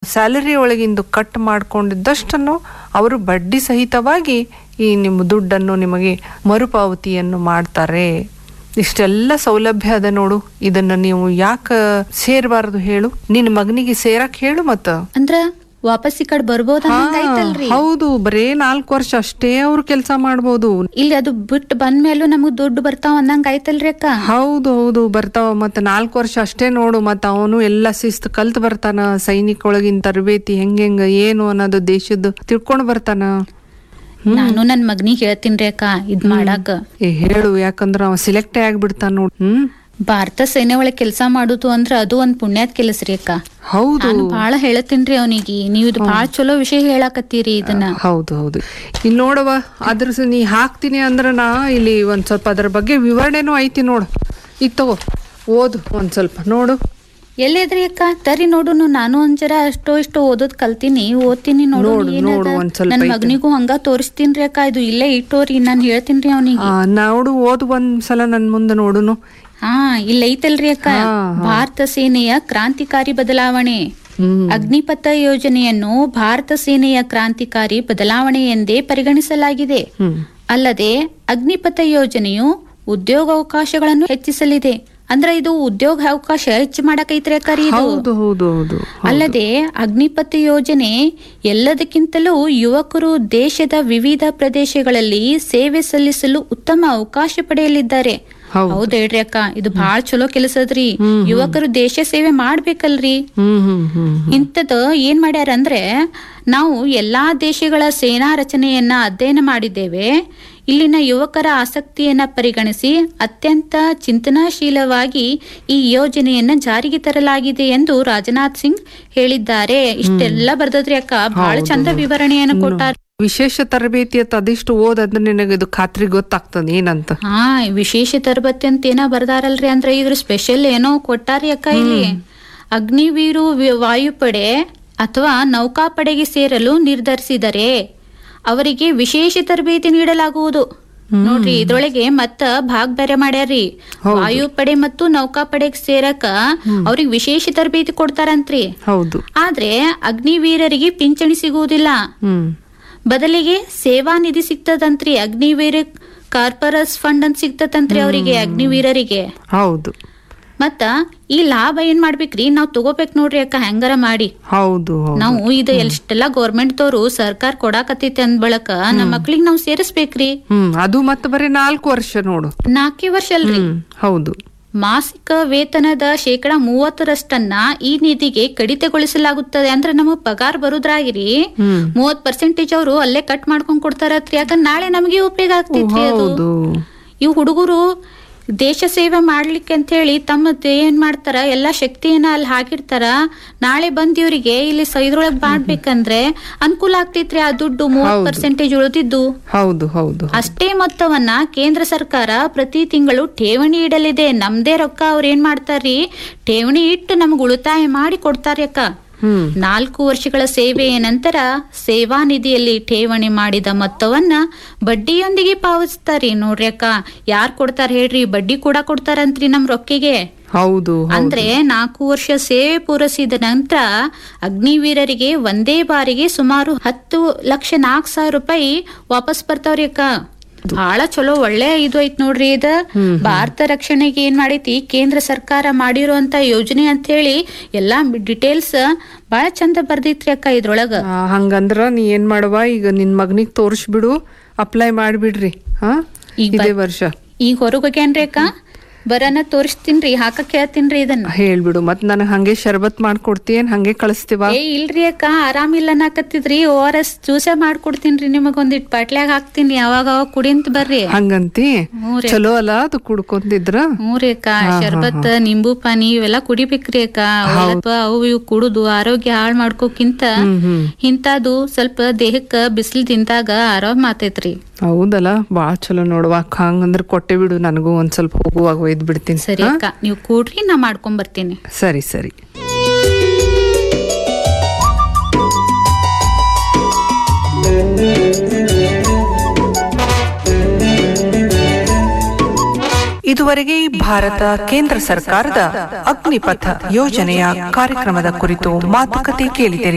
Salary ಒಳಗಿಂದು cut ಮಾಡ್ಕೊಂಡಿದ್ದಷ್ಟನ್ನು ಅವರು ಬಡ್ಡಿ ಸಹಿತವಾಗಿ ಈ ನಿಮ್ಮ ದುಡ್ಡನ್ನು ನಿಮಗೆ ಮರುಪಾವತಿಯನ್ನು ಮಾಡ್ತಾರೆ ಇಷ್ಟೆಲ್ಲ ಸೌಲಭ್ಯ ಅದ ನೋಡು ಇದನ್ನ ನೀವು ಯಾಕೆ ಸೇರಬಾರದು ಹೇಳು ನಿನ್ನ ಮಗನಿಗೆ ಸೇರಕ್ ಹೇಳು ಮತ್ತ ಅಂದ್ರ ವಾಪಸ್ ಈ ಕಡೆ ಬರ್ಬೋದ ಆಯ್ತಲ್ರಿ ಹೌದು ಬರೇ ನಾಲ್ಕು ವರ್ಷ ಅಷ್ಟೇ ಅವ್ರು ಕೆಲಸ ಮಾಡ್ಬೋದು ಇಲ್ಲಿ ಅದು ಬಿಟ್ಟು ಬಂದ್ಮೇಲೂ ನಮಗ್ ದುಡ್ಡು ಬರ್ತಾವ ಅನ್ನಂಗ ಆಯ್ತಲ್ರಿ ಅಕ್ಕ ಹೌದು ಹೌದು ಬರ್ತಾವ ಮತ್ತ ನಾಲ್ಕು ವರ್ಷ ಅಷ್ಟೇ ನೋಡು ಮತ್ತ ಅವನು ಎಲ್ಲ ಶಿಸ್ತು ಕಲ್ತ್ ಬರ್ತಾನ ಸೈನಿಕ ಒಳಗಿನ ತರಬೇತಿ ಹೆಂಗ್ ಹೆಂಗ ಏನು ಅನ್ನೋದು ದೇಶದ ತಿಳ್ಕೊಂಡ್ ಬರ್ತಾನ ನಾನು ನನ್ ಮಗನಿಗೆ ಹೇಳ್ತೀನ್ರಿ ಅಕ್ಕ ಇದ್ ಮಾಡಾಕ ಏ ಹೇಳು ಯಾಕಂದ್ರ ಅವ ಸಿಲೆಕ್ಟೇ ಆಗ್ಬಿಡ್ತಾನ ನೋಡ್ ಹ್ಮ್ ಭಾರತ ಸೇನೆ ಒಳಗ್ ಕೆಲ್ಸ ಮಾಡುದು ಅಂದ್ರ ಅದು ಒಂದ್ ಪುಣ್ಯಾತ್ ಕೆಲಸ ರೀ ಅಕ್ಕ ಹೌದು ನಾನು ಬಾಳ ಹೇಳತ್ತೀನ್ರಿ ಅವನಿಗೆ ನೀವ್ ಇದು ಬಾಳ ಚಲೋ ವಿಷಯ ಹೇಳಾಕತ್ತೀರಿ ಇದನ್ನ ಹೌದು ಹೌದು ಇಲ್ಲಿ ನೋಡವ ಅದ್ರ ಸ- ನೀ ಹಾಕ್ತೀನಿ ಅಂದ್ರ ನಾ ಇಲ್ಲಿ ಒಂದ್ ಸ್ವಲ್ಪ ಅದ್ರ ಬಗ್ಗೆ ವಿವರಣೆನೂ ಐತಿ ನೋಡು ಈಗ ತಗೋ ಓದು ಒಂದ್ ಸ್ವಲ್ಪ ನೋಡು ಎಲ್ಲಿದ್ರಿ ಅಕ್ಕ ತರಿ ನೋಡುನು ನಾನು ಒಂದ್ ಜರ ಅಷ್ಟೋ ಇಷ್ಟೋ ಓದೋದ್ ಕಲ್ತೀನಿ ಓದ್ತೀನಿ ನೋಡು ನೋಡು, ನೋಡು, ಒಂದ್ ಸ್ವಲ್ಪ ನನ್ ಐತೆ. ಮಗನಿಗೂ ಹಂಗ ತೋರಿಸ್ತೀನ್ರಿ ಅಕ್ಕ ಇದು ಇಲ್ಲೇ ಇಟ್ಟೋರಿ ನಾನ್ ಹೇಳ್ತೀನ್ರಿ ಅವನಿಗೆ ಆ, ನೋಡು ಓದು ಒಂದ್ ಸಲ ನನ್ ಮುಂದೆ ನೋಡುನು ಹಾ ಇಲ್ಲ ಐತಲ್ರಿ ಅಕ್ಕ ಹಾ, ಭಾರತ ಸೇನೆಯ ಕ್ರಾಂತಿಕಾರಿ ಬದಲಾವಣೆ ಹ್ಮ್ ಅಗ್ನಿಪಥ ಯೋಜನೆಯನ್ನು ಭಾರತ ಸೇನೆಯ ಕ್ರಾಂತಿಕಾರಿ ಬದಲಾವಣೆ ಎಂದೇ ಪರಿಗಣಿಸಲಾಗಿದೆ ಹ್ಮ್ ಅಲ್ಲದೆ ಅಗ್ನಿಪಥ ಯೋಜನೆಯು ಉದ್ಯೋಗಾವಕಾಶಗಳನ್ನು ಹೆಚ್ಚಿಸಲಿದೆ ಅಂದ್ರ ಇದು ಉದ್ಯೋಗ ಅವಕಾಶ ಹೆಚ್ಚು ಮಾಡಕೈತ್ರಿ ಅಕ್ಕರಿ ಇದು ಹೌದು ಹೌದು ಹೌದು ಅಲ್ಲದೆ ಅಗ್ನಿಪಥ ಯೋಜನೆ ಎಲ್ಲದಕ್ಕಿಂತಲೂ ಯುವಕರು ದೇಶದ ವಿವಿಧ ಪ್ರದೇಶಗಳಲ್ಲಿ ಸೇವೆ ಸಲ್ಲಿಸಲು ಉತ್ತಮ ಅವಕಾಶ ಪಡೆಯಲಿದ್ದಾರೆ ಹೌದು. ಹೌದ್ ಹೇಳ್ರಿ ಅಕ್ಕ ಇದು ಬಹಳ ಚಲೋ ಕೆಲಸದ್ರಿ ಯುವಕರು ದೇಶ ಸೇವೆ ಮಾಡ್ಬೇಕಲ್ರಿ ಹ್ಮ್ ಹ್ಮ್ ಹ್ಮ್ ಇಂಥದ್ದು ಏನ್ ಮಾಡ್ಯಾರ ಅಂದ್ರೆ ನಾವು ಎಲ್ಲಾ ದೇಶಗಳ ಸೇನಾ ರಚನೆಯನ್ನ ಅಧ್ಯಯನ ಮಾಡಿದ್ದೇವೆ ಇಲ್ಲಿನ ಯುವಕರ ಆಸಕ್ತಿಯನ್ನ ಪರಿಗಣಿಸಿ ಅತ್ಯಂತ ಚಿಂತನಾಶೀಲವಾಗಿ ಈ ಯೋಜನೆಯನ್ನ ಜಾರಿಗೆ ತರಲಾಗಿದೆ ಎಂದು ರಾಜನಾಥ್ ಸಿಂಗ್ ಹೇಳಿದ್ದಾರೆ ಇಷ್ಟೆಲ್ಲ ಬರ್ದದ್ರಿ ಅಕ್ಕ ಬಹಳ ಚಂದ ವಿವರಣೆಯನ್ನು ಕೊಟ್ಟಾರ ವಿಶೇಷ ತರಬೇತಿ ಅಂತ ಅದಿಷ್ಟು ಓದಂದ್ರೆ ನಿನಗೆ ಇದು ಖಾತ್ರಿ ಗೊತ್ತಾಗ್ತದೆ ಏನಂತ ಹಾ ವಿಶೇಷ ತರಬೇತಿ ಅಂತ ಏನೋ ಬರ್ದಾರಲ್ರಿ ಅಂದ್ರೆ ಇದ್ರ ಸ್ಪೆಷಲ್ ಏನೋ ಕೊಟ್ಟಾರಿ ಅಕ್ಕ ಇಲ್ಲಿ ಅಗ್ನಿವೀರು ವಿ- ವಾಯುಪಡೆ ಅಥವಾ ನೌಕಾಪಡೆಗೆ ಸೇರಲು ನಿರ್ಧರಿಸಿದರೆ ಅವರಿಗೆ ವಿಶೇಷ ತರಬೇತಿ ನೀಡಲಾಗುವುದು ನೋಡ್ರಿ ಇದ್ರೊಳಗೆ ಮತ್ತ ಭಾಗ್ ಬೇರೆ ಮಾಡ್ಯಾರ್ರಿ ವಾಯುಪಡೆ ಮತ್ತು ನೌಕಾಪಡೆಗೆ ಸೇರಕ ಅವ್ರಿಗೆ ವಿಶೇಷ ತರಬೇತಿ ಕೊಡ್ತಾರಂತ್ರಿ ಹೌದು ಆದ್ರೆ ಅಗ್ನಿವೀರರಿಗೆ ಪಿಂಚಣಿ ಸಿಗುವುದಿಲ್ಲ ಹ್ಮ್ ಬದಲಿಗೆ ಸೇವಾ ನಿಧಿ ಸಿಗ್ತದಂತ್ರಿ ಅಗ್ನಿವೀರ ಕಾರ್ಪೊರಸ್ ಫಂಡ್ ಅಂತ ಸಿಗ್ತದಂತ್ರಿ ಅವರಿಗೆ ಅಗ್ನಿವೀರರಿಗೆ ಹೌದು ಮತ್ತ ಈ ಲಾಭ ಏನ್ ಮಾಡ್ಬೇಕ್ರಿ ನಾವ್ ತಗೋಬೇಕ್ ನೋಡ್ರಿ ಅಕ್ಕ ಹೆಂಗಾರ ಮಾಡಿ ಹೌದು ಹೌದು ನಾವು ಇದು ಎಷ್ಟೆಲ್ಲಾ ಗೌರ್ಮೆಂಟ್ ದವ್ರು ಸರ್ಕಾರ ಕೊಡಾಕತ್ತೈತಿ ಅಂದ್ ಬಳಕ ನಮ್ಮ ಮಕ್ಳಿಗೆ ನಾವ್ ಸೇರಿಸ್ಬೇಕ್ರಿ ಹ್ಮ್ ಅದು ಮತ್ತೆ ಬರೀ ನಾಲ್ಕು ವರ್ಷ ನೋಡು ನಾಲ್ಕೇ ವರ್ಷ ಅಲ್ರಿ ಹ್ಮ್ ಹೌದು ಮಾಸಿಕ ವೇತನದ ಶೇಕಡ ಮೂವತ್ತರಷ್ಟನ್ನ ಈ ನಿಧಿಗೆ ಕಡಿತಗೊಳಿಸಲಾಗುತ್ತದೆ ಅಂದ್ರೆ ನಮಗ್ ಪಗಾರ ಬರುದ್ರಾಗಿರಿ ಹ್ಮ್ ಮೂವತ್ ಪರ್ಸೆಂಟೇಜ್ ಅವರು ಅಲ್ಲೇ ಕಟ್ ಮಾಡ್ಕೊಂಡ್ ಕೊಡ್ತಾರತ್ರಿ ಯಾಕಂದ್ರೆ ನಾಳೆ ನಮಗೆ ಉಪಯೋಗ ಆಗ್ತೈತ್ರಿ ಅದು ಹೌದು ಇವ್ ಹುಡುಗರು ದೇಶ ಸೇವೆ ಮಾಡ್ಲಿಕ್ಕೆ ಅಂತ ಹೇಳಿ ತಮ್ಮ ಏನ್ ಮಾಡ್ತಾರ ಎಲ್ಲಾ ಶಕ್ತಿಯನ್ನ ಅಲ್ಲಿ ಹಾಕಿರ್ತಾರ ನಾಳೆ ಬಂದ್ ಇವ್ರಿಗೆ ಇಲ್ಲಿ ಸ- ಇದ್ರೊಳಗ್ ಮಾಡ್ಬೇಕಂದ್ರೆ ಅನುಕೂಲ ಆಗ್ತೈತ್ರಿ ಆ ದುಡ್ಡು ಮೂವತ್ ಪರ್ಸೆಂಟೇಜ್ ಉಳಿದಿದ್ದು ಹೌದು ಹೌದು ಅಷ್ಟೇ ಮೊತ್ತವನ್ನ ಕೇಂದ್ರ ಸರ್ಕಾರ ಪ್ರತಿ ತಿಂಗಳು ಠೇವಣಿ ಇಡಲಿದೆ ನಮ್ದೇ ರೊಕ್ಕ ಅವ್ರ ಏನ್ ಮಾಡ್ತಾರ್ರಿ ಠೇವಣಿ ಇಟ್ಟು ನಮ್ಗ್ ಉಳಿತಾಯ ಮಾಡಿ ಕೊಡ್ತಾರಿ ಅಕ್ಕ ಹ್ಮ್ ನಾಲ್ಕು ವರ್ಷಗಳ ಸೇವೆಯ ನಂತರ ಸೇವಾ ನಿಧಿಯಲ್ಲಿ ಠೇವಣಿ ಮಾಡಿದ ಮೊತ್ತವನ್ನ ಬಡ್ಡಿಯೊಂದಿಗೆ ಪಾವತಿಸ್ತಾರಿ ನೋಡ್ರಿ ಅಕ್ಕ ಯಾರ್ ಕೊಡ್ತಾರ ಹೇಳ್ರಿ ಬಡ್ಡಿ ಕೂಡ ಕೊಡ್ತಾರಂತ್ರಿ ನಮ್ ರೊಕ್ಕಿಗೆ ಹೌದು ಅಂದ್ರೆ ನಾಲ್ಕು ವರ್ಷ ಸೇವೆ ಪೂರೈಸಿದ ನಂತರ ಅಗ್ನಿವೀರರಿಗೆ ಒಂದೇ ಬಾರಿಗೆ ಸುಮಾರು ಹತ್ತು ಲಕ್ಷ ನಾಲ್ಕು ಸಾವಿರ ರೂಪಾಯಿ ವಾಪಸ್ ಬರ್ತಾವ್ರಿ ಅಕ್ಕ ಬಹಳ ಚಲೋ ಒಳ್ಳೆ ಇದು ಐತ್ ನೋಡ್ರಿ ಇದ ಭಾರತ ರಕ್ಷಣೆಗೆ ಏನ್ ಮಾಡೈತಿ ಕೇಂದ್ರ ಸರ್ಕಾರ ಮಾಡಿರುವಂತ ಯೋಜನೆ ಅಂತ ಹೇಳಿ ಎಲ್ಲಾ ಡಿಟೇಲ್ಸ್ ಬಹಳ ಚಂದ ಬರ್ದೈತ್ರಿ ಅಕ್ಕ ಇದ್ರೊಳಗ ಆ, ಹಂಗಂದ್ರ ನೀ ಏನ್ ಮಾಡುವ ಈಗ ನಿನ್ ಮಗನಿಗ್ ತೋರಿಸ್ಬಿಡು ಅಪ್ಲೈ ಮಾಡ್ಬಿಡ್ರಿ ಹಾ ಈಗ ಇದೇ ವರ್ಷ ಈಗ ಹೊರಗ್ ಹೋಗ್ಯಾನ್ರಿ ಅಕ್ಕ ಬರನ ತೋರಿಸ್ತೀನ್ರಿ ಹಾಕಕ್ ಹೇಳ್ತೀನ್ರಿ ಇದನ್ನ ಹೇಳ್ಬಿಡು ಮತ್ ನನಗ್ ಹಂಗೆ ಶರ್ಬತ್ ಮಾಡ್ಕೊಡ್ತೀಯೇನ್ ಹಂಗೆ ಕಳಿಸ್ತೀವ ಏ ಇಲ್ರಿ ಅಕ್ಕ ಆರಾಮಿಲ್ಲ ಅನ್ನಕತ್ತಿದ್ರಿ ಓ ಆರ್ ಎಸ್ ಜ್ಯೂಸೇ ಮಾಡ್ಕೊಡ್ತೀನ್ರಿ ನಿಮಗ್ ಒಂದಿಟ್ ಬಾಟ್ಲ್ಯಾಗ ಹಾಕ್ತೀನಿ ಯಾವಾಗ ಅವಾಗ ಕುಡಿಂತ ಬರ್ರಿ ಹಂಗಂತಿ ಹ್ಞೂ ರೀ. ಚಲೋ ಅಲ್ಲ ಅದು ಕುಡ್ಕೊಂತಿದ್ರ ಹ್ಞೂ ರೀ ಅಕ್ಕ ಶರ್ಬತ್ ನಿಂಬು ಪಾನಿ ಇವೆಲ್ಲ ಕುಡಿಬೇಕ್ರಿ ಅಕ್ಕ ಅವೆಲ್ಲ ಅವು ಇವು ಕುಡುದು ಆರೋಗ್ಯ ಹಾಳ್ ಮಾಡ್ಕೋಕ್ಕಿಂತ ಹ್ಮ್ ಹ್ಮ್ ಇಂತಾದು ಸ್ವಲ್ಪ ದೇಹಕ್ಕ ಬಿಸಿಲು ತಿಂದಾಗ ಆರಾಮ್ ಆತೈತ್ರಿ ಹೌದಲ್ಲ ಬಾಳ ಚಲೋ ನೋಡುವ ಹಂಗಂದ್ರ ಕೊಟ್ಟೆ ಬಿಡು ನನಗೂ ಒಂದ್ ಸ್ವಲ್ಪ ಹೋಗುವಾಗ ಒಯ್ದ್ ಬಿಡ್ತೀನಿ ಸರಿ ಅಕ್ಕ ನೀವು ಕೂಡ್ರಿ ನಾ ಮಾಡ್ಕೊಂಡ್ ಬರ್ತೀನಿ ಸರಿ ಸರಿ ಇದುವರೆಗೆ ಭಾರತ ಕೇಂದ್ರ ಸರ್ಕಾರದ ಅಗ್ನಿಪಥ ಯೋಜನೆಯ ಕಾರ್ಯಕ್ರಮದ ಕುರಿತು ಮಾತುಕತೆ ಕೇಳಿದಿರಿ